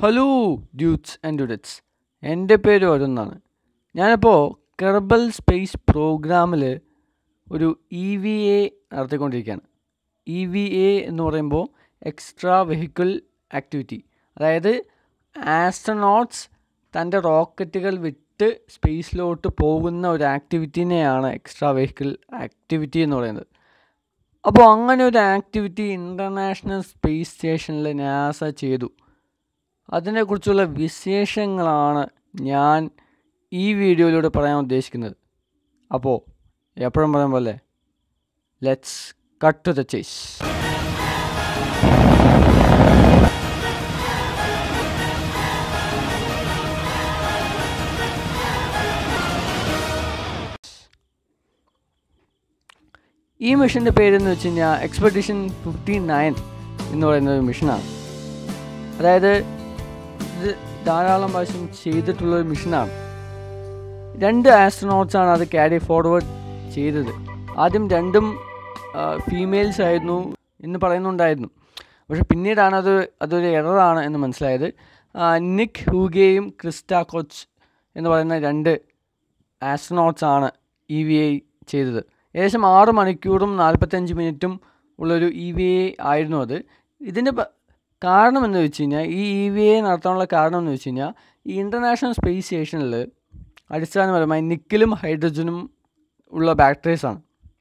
hello ഡ്യൂട്സ് and ഡുഡറ്റ്സ് എൻ്റെ പേര് വരുന്നാണ് ഞാനിപ്പോൾ കെർബൽ സ്പേസ് പ്രോഗ്രാമിൽ ഒരു ഇ വി എ നടത്തിക്കൊണ്ടിരിക്കുകയാണ് ഇ വി എ എന്ന് പറയുമ്പോൾ എക്സ്ട്രാ വെഹിക്കിൾ ആക്ടിവിറ്റി അതായത് ആസ്ട്രനോട്ട്സ് തൻ്റെ റോക്കറ്റുകൾ വിട്ട് സ്പേസിലോട്ട് പോകുന്ന ഒരു ആക്ടിവിറ്റീനെയാണ് എക്സ്ട്രാ വെഹിക്കിൾ ആക്ടിവിറ്റി എന്ന് പറയുന്നത് അപ്പോൾ അങ്ങനെ ഒരു ആക്ടിവിറ്റി ഇൻ്റർനാഷണൽ സ്പേസ് സ്റ്റേഷനിൽ നാസ ചെയ്തു അതിനെക്കുറിച്ചുള്ള വിശേഷങ്ങളാണ് ഞാൻ ഈ വീഡിയോയിലൂടെ പറയാൻ ഉദ്ദേശിക്കുന്നത് അപ്പോൾ എപ്പോഴും പറയാൻ പോലെ let's cut to the chase ഈ മിഷൻ്റെ പേരെന്ന് വെച്ച് കഴിഞ്ഞാൽ എക്സ്പെഡിഷൻ ഫിഫ്റ്റി നയൻ എന്ന് പറയുന്ന ഒരു മിഷനാണ് അതായത് ഇത് ധാരാളം പ്രാവശ്യം ചെയ്തിട്ടുള്ള ഒരു മിഷനാണ് രണ്ട് ആസ്ട്രോനോട്ട്സ് ആണ് അത് ക്യാരി ഫോർവേഡ് ചെയ്തത് ആദ്യം രണ്ടും ഫീമെയിൽസ് ആയിരുന്നു എന്ന് പറയുന്നുണ്ടായിരുന്നു പക്ഷെ പിന്നീടാണ് അത് അതൊരു എററാണ് എന്ന് മനസ്സിലായത് നിക് ഹൂഗേയും ക്രിസ്റ്റ കൊച്ച് എന്ന് പറയുന്ന രണ്ട് ആസ്ട്രോനോട്ട്സ് ആണ് ഇ വി ഐ ചെയ്തത് ഏകദേശം ആറ് മണിക്കൂറും നാൽപ്പത്തഞ്ച് മിനിറ്റും ഉള്ളൊരു ഇ വി ഐ ആയിരുന്നു അത് ഇതിൻ്റെ കാരണം എന്ന് വെച്ച് കഴിഞ്ഞാൽ ഈ ഇ വി ഐ നടത്താനുള്ള കാരണം എന്ന് വെച്ച് കഴിഞ്ഞാൽ ഈ ഇൻ്റർനാഷണൽ സ്പേസ് സ്റ്റേഷനിൽ അടിസ്ഥാനപരമായി നിക്കലും ഹൈഡ്രജനും ഉള്ള ബാറ്ററീസാണ്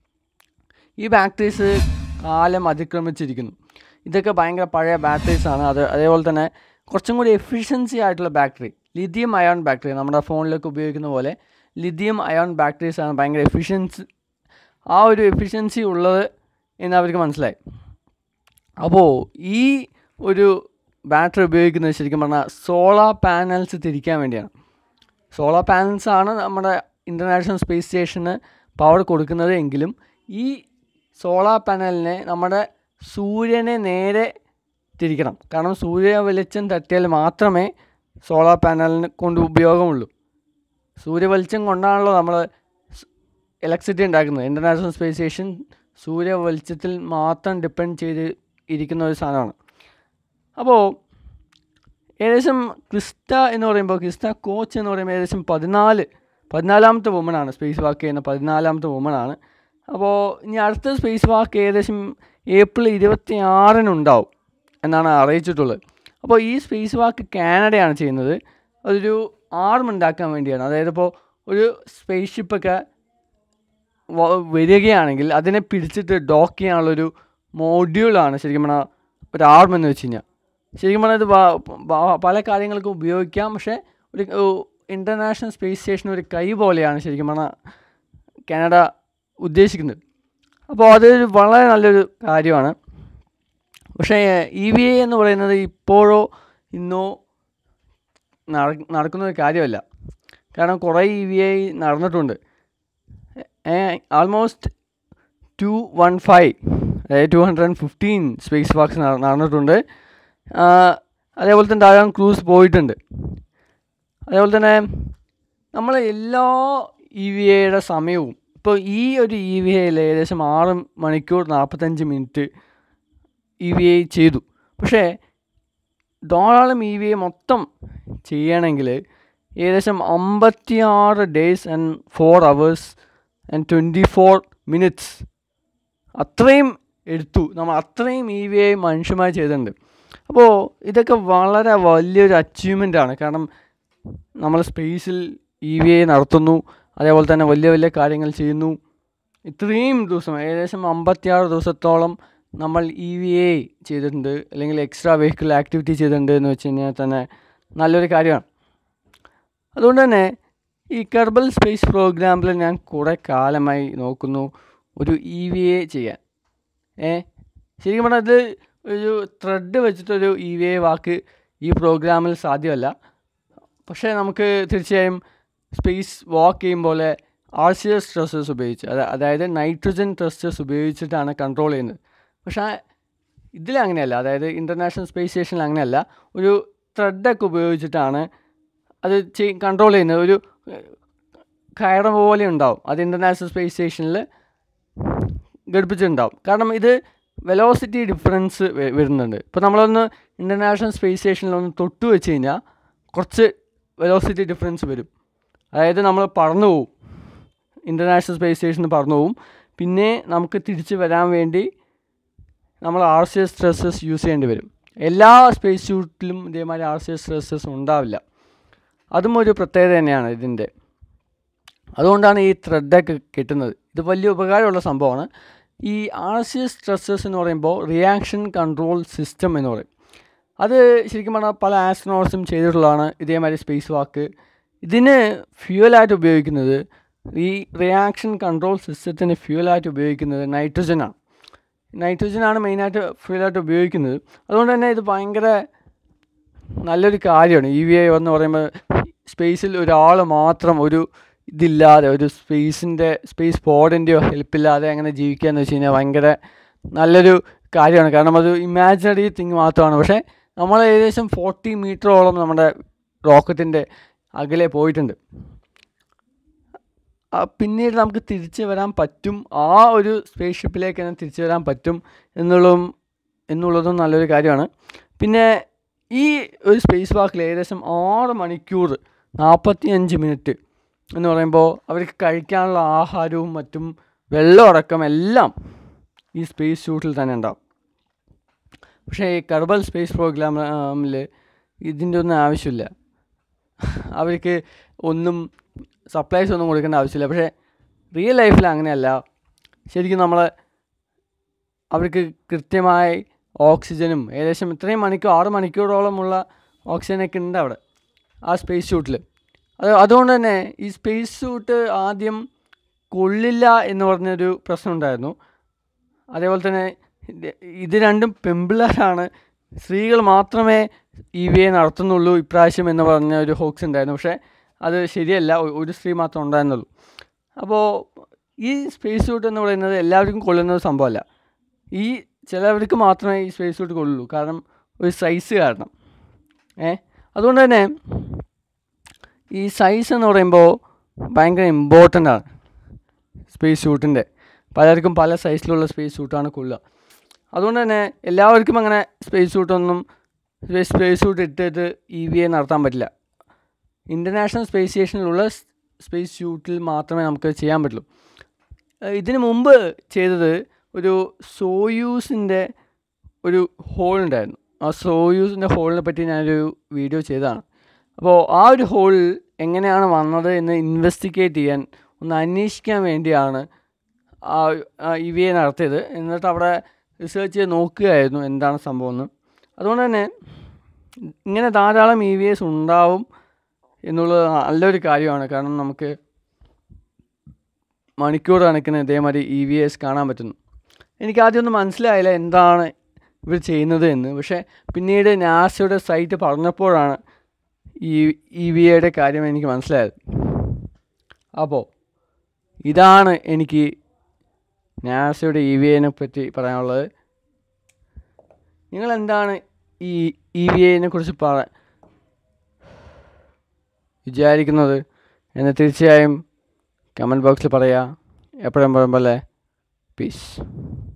ഈ ബാറ്ററീസ് കാലം അതിക്രമിച്ചിരിക്കുന്നു ഇതൊക്കെ ഭയങ്കര പഴയ ബാറ്ററീസാണ് അത് അതേപോലെ തന്നെ കുറച്ചും കൂടി എഫിഷ്യൻസി ആയിട്ടുള്ള ബാറ്ററി ലിഥിയം അയോൺ ബാറ്ററി നമ്മുടെ ഫോണിലൊക്കെ ഉപയോഗിക്കുന്ന പോലെ ലിഥിയം അയോൺ ബാറ്ററീസാണ് ഭയങ്കര എഫിഷ്യൻസി ആ ഒരു എഫിഷ്യൻസി ഉള്ളത് എന്ന് അവർക്ക് മനസ്സിലായി അപ്പോൾ ഈ ഒരു ബാറ്ററി ഉപയോഗിക്കുന്നത് ശരിക്കും പറഞ്ഞാൽ സോളാർ പാനൽസ് തിരിക്കാൻ വേണ്ടിയാണ് സോളാർ പാനൽസ് ആണ് നമ്മുടെ ഇൻ്റർനാഷണൽ സ്പേസ് സ്റ്റേഷന് പവർ കൊടുക്കുന്നത് എങ്കിലും ഈ സോളാർ പാനലിനെ നമ്മുടെ സൂര്യനെ നേരെ തിരിക്കണം കാരണം സൂര്യ വെളിച്ചം തട്ടിയാൽ മാത്രമേ സോളാർ പാനലിന് കൊണ്ട് ഉപയോഗമുള്ളൂ സൂര്യ വെളിച്ചം കൊണ്ടാണല്ലോ നമ്മൾ ഇലക്ട്രിസിറ്റി ഉണ്ടാക്കുന്നത് ഇൻ്റർനാഷണൽ സ്പേസ് സ്റ്റേഷൻ സൂര്യ വെളിച്ചത്തിൽ മാത്രം ഡിപ്പെൻഡ് ചെയ്ത് ഇരിക്കുന്ന ഒരു സാധനമാണ് അപ്പോൾ ഏകദേശം ക്രിസ്റ്റ എന്ന് പറയുമ്പോൾ ക്രിസ്റ്റ കോച്ച് എന്ന് പറയുമ്പോൾ ഏകദേശം പതിനാല് പതിനാലാമത്തെ വുമണാണ് സ്പേസ് വാക്ക് ചെയ്യുന്ന പതിനാലാമത്തെ വുമണാണ് അപ്പോൾ ഇനി അടുത്ത സ്പേസ് വാക്ക് ഏകദേശം ഏപ്രിൽ ഇരുപത്തി ആറിനുണ്ടാവും എന്നാണ് അറിയിച്ചിട്ടുള്ളത് അപ്പോൾ ഈ സ്പേസ് വാക്ക് കാനഡയാണ് ചെയ്യുന്നത് അതൊരു ആർം ഉണ്ടാക്കാൻ വേണ്ടിയാണ് അതായത് ഇപ്പോൾ ഒരു സ്പേസ് ഷിപ്പൊക്കെ വരികയാണെങ്കിൽ അതിനെ പിടിച്ചിട്ട് ഡോക്ക് ചെയ്യാനുള്ളൊരു മോഡ്യൂളാണ് ശരിക്കും പറഞ്ഞാൽ ഒരു ആർം എന്ന് വെച്ച് കഴിഞ്ഞാൽ ശരിക്കും പറഞ്ഞാൽ ഇത് പല കാര്യങ്ങൾക്കും ഉപയോഗിക്കാം പക്ഷേ ഒരു ഇൻ്റർനാഷണൽ സ്പേസ് സ്റ്റേഷൻ ഒരു കൈ പോലെയാണ് ശരിക്കും പറഞ്ഞാൽ കാനഡ ഉദ്ദേശിക്കുന്നത് അപ്പോൾ അതൊരു വളരെ നല്ലൊരു കാര്യമാണ് പക്ഷേ ഇ വി ഐ എന്ന് പറയുന്നത് ഇപ്പോഴോ ഇന്നോ നടക്കുന്ന ഒരു കാര്യമല്ല കാരണം കുറേ ഇ വി ഐ നടന്നിട്ടുണ്ട് ആൾമോസ്റ്റ് ടു വൺ ഫൈവ് അതായത് two hundred and fifteen space walks നടന്നിട്ടുണ്ട് അതേപോലെ തന്നെ ധാരാളം ക്രൂസ് പോയിട്ടുണ്ട് അതേപോലെ തന്നെ നമ്മൾ എല്ലാ ഇ വി ഐയുടെ സമയവും ഇപ്പോൾ ഈ ഒരു ഇ വി ഐയിൽ ഏകദേശം ആറ് മണിക്കൂർ നാൽപ്പത്തഞ്ച് മിനിറ്റ് ഇ വി ഐ ചെയ്തു പക്ഷേ ധാരാളം ഇ വി ഐ മൊത്തം ചെയ്യണമെങ്കിൽ ഏകദേശം അമ്പത്തി ആറ് days and four hours and twenty four minutes അത്രയും എടുത്തു നമ്മൾ അത്രയും ഇ വി ഐ മനുഷ്യന്മാർ ചെയ്തിട്ടുണ്ട് അപ്പോൾ ഇതൊക്കെ വളരെ വലിയൊരു അച്ചീവ്മെൻ്റ് ആണ് കാരണം നമ്മൾ സ്പേസിൽ ഇ വി ഐ നടത്തുന്നു അതേപോലെ തന്നെ വലിയ വലിയ കാര്യങ്ങൾ ചെയ്യുന്നു ഇത്രയും ദിവസം ഏകദേശം അമ്പത്തിയാറ് ദിവസത്തോളം നമ്മൾ ഇ വി ഐ ചെയ്തിട്ടുണ്ട് അല്ലെങ്കിൽ എക്സ്ട്രാ വെഹിക്കിൾ ആക്ടിവിറ്റി ചെയ്തിട്ടുണ്ട് എന്ന് വെച്ച് കഴിഞ്ഞാൽ തന്നെ നല്ലൊരു കാര്യമാണ് അതുകൊണ്ട് തന്നെ ഈ കെർബൽ സ്പേസ് പ്രോഗ്രാമിൽ ഞാൻ കുറേ കാലമായി നോക്കുന്നു ഒരു ഇ വി എ ചെയ്യാൻ ഏ ശരിക്കും പറഞ്ഞാൽ ഇത് ഒരു ത്രെഡ് വെച്ചിട്ടൊരു ഇ വി എ വാക്ക് ഈ പ്രോഗ്രാമിൽ സാധ്യമല്ല പക്ഷേ നമുക്ക് തീർച്ചയായും സ്പേസ് വാക്ക് ചെയ്യും പോലെ ആർ സി എസ് ട്രസ്റ്റേഴ്സ് ഉപയോഗിച്ച് അതായത് നൈട്രജൻ ട്രസ്റ്റേഴ്സ് ഉപയോഗിച്ചിട്ടാണ് കൺട്രോൾ ചെയ്യുന്നത് പക്ഷേ ഇതിൽ അങ്ങനെയല്ല അതായത് ഇൻ്റർനാഷണൽ സ്പേസ് സ്റ്റേഷനിൽ അങ്ങനെയല്ല ഒരു ത്രെഡൊക്കെ ഉപയോഗിച്ചിട്ടാണ് അത് ചെയ് കൺട്രോൾ ചെയ്യുന്നത് ഒരു കയറ പോലെ ഉണ്ടാവും അത് ഇൻ്റർനാഷണൽ സ്പേസ് സ്റ്റേഷനിൽ ഘടിപ്പിച്ചിട്ടുണ്ടാവും കാരണം ഇത് വെലോസിറ്റി ഡിഫറൻസ് വരുന്നുണ്ട് ഇപ്പോൾ നമ്മളൊന്ന് ഇൻ്റർനാഷണൽ സ്പേസ് സ്റ്റേഷനിൽ ഒന്ന് തൊട്ട് വെച്ച് കഴിഞ്ഞാൽ കുറച്ച് വെലോസിറ്റി ഡിഫറൻസ് വരും അതായത് നമ്മൾ പറന്നു പോവും ഇൻ്റർനാഷണൽ സ്പേസ് സ്റ്റേഷനിൽ പറന്നു പോവും പിന്നെ നമുക്ക് തിരിച്ച് വരാൻ വേണ്ടി നമ്മൾ R C S thrusters use ചെയ്യേണ്ടി വരും എല്ലാ സ്പേസ് സ്യൂട്ടിലും ഇതേമാതിരി ആർ സി എസ് സ്ട്രെസ്സസ് ഉണ്ടാവില്ല അതും ഒരു പ്രത്യേകത തന്നെയാണ് ഇതിൻ്റെ അതുകൊണ്ടാണ് ഈ ത്രെഡൊക്കെ കിട്ടുന്നത് ഇത് വലിയ ഉപകാരമുള്ള സംഭവമാണ് ഈ ആർ സി എസ് സ്ട്രെസ്സസ് എന്ന് പറയുമ്പോൾ റിയാക്ഷൻ കൺട്രോൾ സിസ്റ്റം എന്ന് പറയും അത് ശരിക്കും പറഞ്ഞാൽ പല ആസ്ട്രോണോട്സും ചെയ്തിട്ടുള്ളതാണ് ഇതേമാതിരി സ്പേസ് വാക്ക് ഇതിന് ഫ്യൂവലായിട്ട് ഉപയോഗിക്കുന്നത് ഈ റിയാക്ഷൻ കൺട്രോൾ സിസ്റ്റത്തിന് ഫ്യൂവലായിട്ട് ഉപയോഗിക്കുന്നത് നൈട്രജനാണ് നൈട്രജനാണ് മെയിനായിട്ട് ഫ്യൂവലായിട്ട് ഉപയോഗിക്കുന്നത് അതുകൊണ്ട് തന്നെ ഇത് ഭയങ്കര നല്ലൊരു കാര്യമാണ് ഇ വി ഐ എന്ന് പറയുമ്പോൾ സ്പേസിൽ ഒരാൾ മാത്രം ഒരു ഇതില്ലാതെ ഒരു സ്പേസിൻ്റെ സ്പേസ് പോഡിൻ്റെയോ ഹെൽപ്പില്ലാതെ അങ്ങനെ ജീവിക്കുക എന്ന് വെച്ച് കഴിഞ്ഞാൽ ഭയങ്കര നല്ലൊരു കാര്യമാണ് കാരണം അത് ഇമാജിനറി തിങ് മാത്രമാണ് പക്ഷേ നമ്മൾ ഏകദേശം ഫോർട്ടി മീറ്ററോളം നമ്മുടെ റോക്കറ്റിൻ്റെ അകലെ പോയിട്ടുണ്ട് ആ, പിന്നീട് നമുക്ക് തിരിച്ചു വരാൻ പറ്റും ആ ഒരു സ്പേസ് ഷിപ്പിലേക്ക് തന്നെ തിരിച്ചു വരാൻ പറ്റും എന്നുള്ളതും എന്നുള്ളതും നല്ലൊരു കാര്യമാണ് പിന്നെ ഈ ഒരു സ്പേസ് വാക്കിൽ ഏകദേശം ആറ് മണിക്കൂർ നാൽപ്പത്തി അഞ്ച് മിനിറ്റ് എന്ന് പറയുമ്പോൾ അവർക്ക് കഴിക്കാനുള്ള ആഹാരവും മറ്റും വെള്ളം അടക്കം എല്ലാം ഈ സ്പേസ് ഷൂട്ടിൽ തന്നെ ഉണ്ടാവും പക്ഷേ ഈ കർബൽ സ്പേസ് പ്രോഗ്രാമിൽ ഇതിൻ്റെ ഒന്നും ആവശ്യമില്ല അവർക്ക് ഒന്നും സപ്ലൈസ് ഒന്നും കൊടുക്കേണ്ട ആവശ്യമില്ല പക്ഷേ റിയൽ ലൈഫിൽ അങ്ങനെയല്ല ശരിക്കും നമ്മൾ അവർക്ക് കൃത്യമായി ഓക്സിജനും ഏകദേശം ഇത്രയും മണിക്കൂർ ആറ് മണിക്കൂറോളമുള്ള ഓക്സിജനൊക്കെ ഉണ്ട് അവിടെ ആ സ്പേസ് ഷൂട്ടിൽ അത് അതുകൊണ്ട് തന്നെ ഈ സ്പേസ് ഷൂട്ട് ആദ്യം കൊള്ളില്ല എന്ന് പറഞ്ഞൊരു പ്രശ്നം ഉണ്ടായിരുന്നു അതേപോലെ തന്നെ ഇത് ഇത് രണ്ടും പെമ്പിള്ളേരാണ് സ്ത്രീകൾ മാത്രമേ ഇ വി എ നടത്തുന്നുള്ളൂ ഇപ്രാവശ്യം എന്ന് പറഞ്ഞ ഒരു ഹോക്സ് ഉണ്ടായിരുന്നു പക്ഷേ അത് ശരിയല്ല ഒ- ഒരു സ്ത്രീ മാത്രം ഉണ്ടായിരുന്നുള്ളൂ അപ്പോൾ ഈ സ്പേസ് സൂട്ട് എന്ന് പറയുന്നത് എല്ലാവർക്കും കൊള്ളുന്ന ഒരു സംഭവമല്ല ഈ ചിലവർക്ക് മാത്രമേ ഈ സ്പേസ് സൂട്ട് കൊള്ളുള്ളൂ കാരണം ഒരു സൈസ് കാരണം ഏ അതുകൊണ്ട് തന്നെ ഈ സൈസ് എന്ന് പറയുമ്പോൾ ഭയങ്കര ഇമ്പോർട്ടൻ്റ് ആണ് സ്പേസ് സൂട്ടിൻ്റെ പലർക്കും പല സൈസിലുള്ള സ്പേസ് സൂട്ടാണ് കൊള്ളുക അതുകൊണ്ട് തന്നെ എല്ലാവർക്കും അങ്ങനെ സ്പേസ് സൂട്ടൊന്നും സ്പേസ് സൂട്ട് ഇട്ടിട്ട് ഇ വി എ നടത്താൻ പറ്റില്ല ഇൻ്റർനാഷണൽ സ്പേസ് സ്റ്റേഷനിലുള്ള സ്പേസ് സ്യൂട്ടിൽ മാത്രമേ നമുക്ക് ചെയ്യാൻ പറ്റുള്ളൂ ഏഹ് ഇതിന് മുമ്പ് ചെയ്തത് ഒരു സോയൂസിൻ്റെ ഒരു ഹോൾ ഉണ്ടായിരുന്നു ആ സോയൂസിൻ്റെ ഹോളിനെ പറ്റി ഞാനൊരു വീഡിയോ ചെയ്തതാണ് അപ്പോൾ ആ ഒരു ഹോൾ എങ്ങനെയാണ് വന്നത് എന്ന് ഇൻവെസ്റ്റിഗേറ്റ് ചെയ്യാൻ ഒന്ന് അന്വേഷിക്കാൻ വേണ്ടിയാണ് ആ ഇ വി എ നടത്തിയത് എന്നിട്ട് അവിടെ റിസർച്ച് ചെയ്ത് നോക്കുകയായിരുന്നു എന്താണ് സംഭവം എന്ന് അതുകൊണ്ട് തന്നെ ഇങ്ങനെ ധാരാളം ഇ വി എസ് ഉണ്ടാവും എന്നുള്ളത് നല്ലൊരു കാര്യമാണ് കാരണം നമുക്ക് മണിക്കൂർ കണക്കിന് ഇതേമാതിരി ഇ വി എസ് കാണാൻ പറ്റുന്നു എനിക്ക് ആദ്യമൊന്നും മനസ്സിലായില്ല എന്താണ് ഇവർ ചെയ്യുന്നത് എന്ന് പക്ഷേ പിന്നീട് നാസയുടെ സൈറ്റ് പറഞ്ഞപ്പോഴാണ് ഈ ഇ വി എയുടെ കാര്യം എനിക്ക് മനസ്സിലായത് അപ്പോൾ ഇതാണ് എനിക്ക് നാസയുടെ ഇ വി എനെ പറ്റി പറയാനുള്ളത് നിങ്ങൾ എന്താണ് ഈ ഇ വി എനെ കുറിച്ച് പറ വിചാരിക്കുന്നത് എന്ന് തീർച്ചയായും കമൻറ്റ് ബോക്സിൽ പറയുക എപ്പോഴും പറയുമ്പോൾ പീസ്